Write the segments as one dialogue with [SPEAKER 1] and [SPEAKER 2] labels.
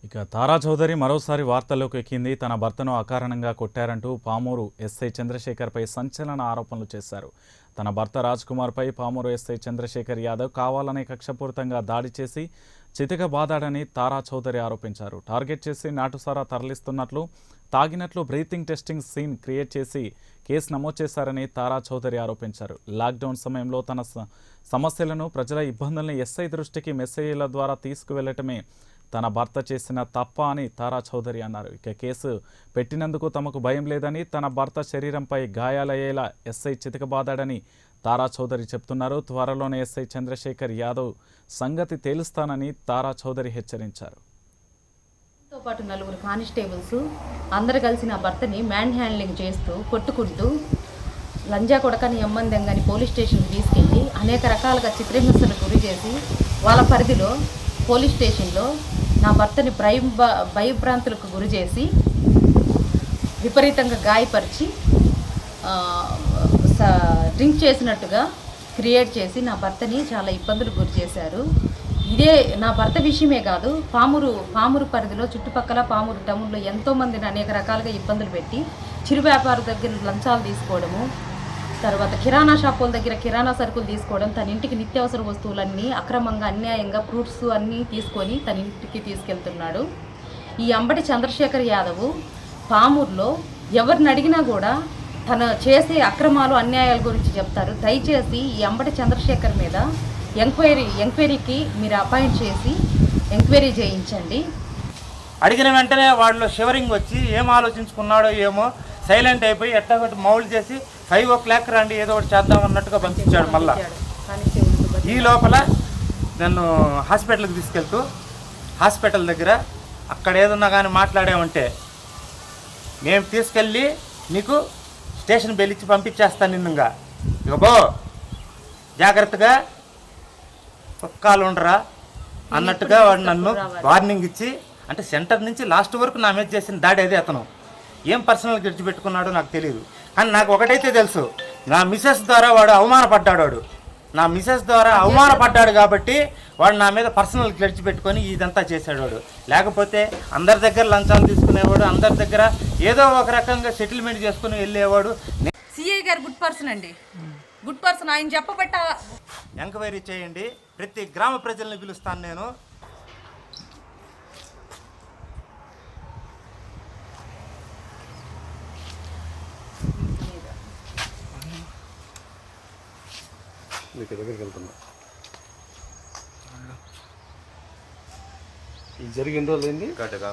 [SPEAKER 1] ఇక తారా చౌదరి మరోసారి వార్తల్లోకి ఎక్కింది తన భర్తను అకారణంగా కొట్టారంటూ పామూరు ఎస్ఐ చంద్రశేఖర్పై సంచలన ఆరోపణలు చేశారు తన భర్త రాజ్ కుమార్పై పామూరు ఎస్ఐ చంద్రశేఖర్ యాదవ్ కావాలనే కక్షపూరితంగా దాడి చేసి చితక బాదాడని తారా చౌదరి ఆరోపించారు టార్గెట్ చేసి నాటుసారా తరలిస్తున్నట్లు తాగినట్లు బ్రీతింగ్ టెస్టింగ్ సీన్ క్రియేట్ చేసి కేసు నమోదు చేశారని తారా చౌదరి ఆరోపించారు లాక్డౌన్ సమయంలో తన స- సమస్యలను ప్రజల ఇబ్బందుల్ని ఎస్ఐ దృష్టికి మెసేజ్ల ద్వారా తీసుకువెళ్లటమే తన భర్త చేసిన తప్ప అని తారా చౌదరి అన్నారు ఇక కేసు పెట్టినందుకు తమకు భయం లేదని తన భర్త శరీరంపై గాయాలయ్యేలా ఎస్ఐ చితకబాదాడని తారా చౌదరి చెప్తున్నారు త్వరలోనే ఎస్ఐ చంద్రశేఖర్ యాదవ్ సంగతి తేలుస్తానని తారా చౌదరి హెచ్చరించారు
[SPEAKER 2] తో పాటు నలుగురు కానిస్టేబుల్స్ అందరు కలిసి నా భర్తని మ్యాన్ హ్యాండ్లింగ్ చేస్తూ కొట్టుకుంటూ లంజా కొడకని ఎమ్మందెంగని పోలీస్ స్టేషన్కి తీసుకెళ్ళి అనేక రకాలుగా చిత్రహింసలకు గురి చేసి వాళ్ళ పరిధిలో పోలీస్ స్టేషన్లో నా భర్తని భయం భయభ్రాంతులకు గురి చేసి విపరీతంగా గాయపరిచి ఆ, స- డ్రింక్ చేసినట్టుగా క్రియేట్ చేసి నా భర్తని చాలా ఇబ్బందులకు గురి చేశారు ఇదే నా భర్త విషయమే కాదు పామురు పామురు పరిధిలో చుట్టుపక్కల పామురు టౌన్లో ఎంతో మందిని అనేక రకాలుగా ఇబ్బందులు పెట్టి చిరు వ్యాపార దగ్గర లంచాలు తీసుకోవడము తర్వాత కిరాణా షాపుల దగ్గర కిరాణా సరుకులు తీసుకోవడం తన ఇంటికి నిత్యావసర వస్తువులన్నీ అక్రమంగా అన్యాయంగా ఫ్రూట్స్ అన్నీ తీసుకొని తన ఇంటికి తీసుకెళ్తున్నాడు ఈ అంబటి చంద్రశేఖర్ యాదవ్ పామూరులో ఎవరిని అడిగినా కూడా తన చేసే అక్రమాలు అన్యాయాల గురించి చెప్తారు దయచేసి ఈ అంబటి చంద్రశేఖర్ మీద ఎంక్వైరీ ఎంక్వైరీకి మీరు అపాయింట్ చేసి ఎంక్వైరీ చేయించండి
[SPEAKER 3] అడిగిన వెంటనే వాళ్ళు షివరింగ్ వచ్చి ఏం ఆలోచించుకున్నాడో ఏమో సైలెంట్ అయిపోయి ఎట్టా ఒకటి మౌలు చేసి ఫైవ్ ఓ క్లాక్ రండి ఏదో ఒకటి చేద్దాం అన్నట్టుగా పంపించాడు మళ్ళా ఈ లోపల నన్ను హాస్పిటల్కి తీసుకెళ్తూ హాస్పిటల్ దగ్గర అక్కడ ఏదన్నా కానీ మాట్లాడామంటే మేము తీసుకెళ్ళి నీకు స్టేషన్ బెల్లిచ్చి పంపించేస్తాను నిన్నుగా ఇక బో జాగ్రత్తగా పక్కాలు ఉండరా అన్నట్టుగా వాడు నన్ను వార్నింగ్ ఇచ్చి అంటే సెంటర్ నుంచి లాస్ట్ వరకు నా మీద చేసిన దాడి అదే అతను ఏం పర్సనల్ గడిచి పెట్టుకున్నాడో నాకు తెలియదు కానీ నాకు ఒకటైతే తెలుసు నా మిసెస్ ద్వారా వాడు అవమానపడ్డాడు వాడు నా మిసెస్ ద్వారా అవమానపడ్డాడు కాబట్టి వాడు నా మీద పర్సనల్ గడిచి పెట్టుకొని ఇదంతా చేశాడు వాడు లేకపోతే అందరి దగ్గర లంచాలు తీసుకునేవాడు అందరి దగ్గర ఏదో ఒక రకంగా సెటిల్మెంట్ చేసుకుని వెళ్ళేవాడు
[SPEAKER 2] సిఐ గారు గుడ్ పర్సన్ అండి గుడ్ పర్సన్ ఆయన చెప్పబట్ట
[SPEAKER 3] ఎంక్వైరీ చేయండి ప్రతి గ్రామ ప్రజల్ని పిలుస్తాను నేను
[SPEAKER 4] మీకు దగ్గరికి వెళ్తున్నా ఇది జరిగిన రోజులు ఏంది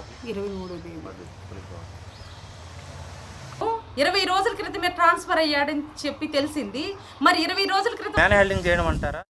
[SPEAKER 2] ఇరవై రోజుల క్రితమే ట్రాన్స్ఫర్ అయ్యాడని చెప్పి తెలిసింది మరి ఇరవై రోజుల క్రితం
[SPEAKER 3] మ్యాన్ హ్యాండింగ్ చేయడం అంటారా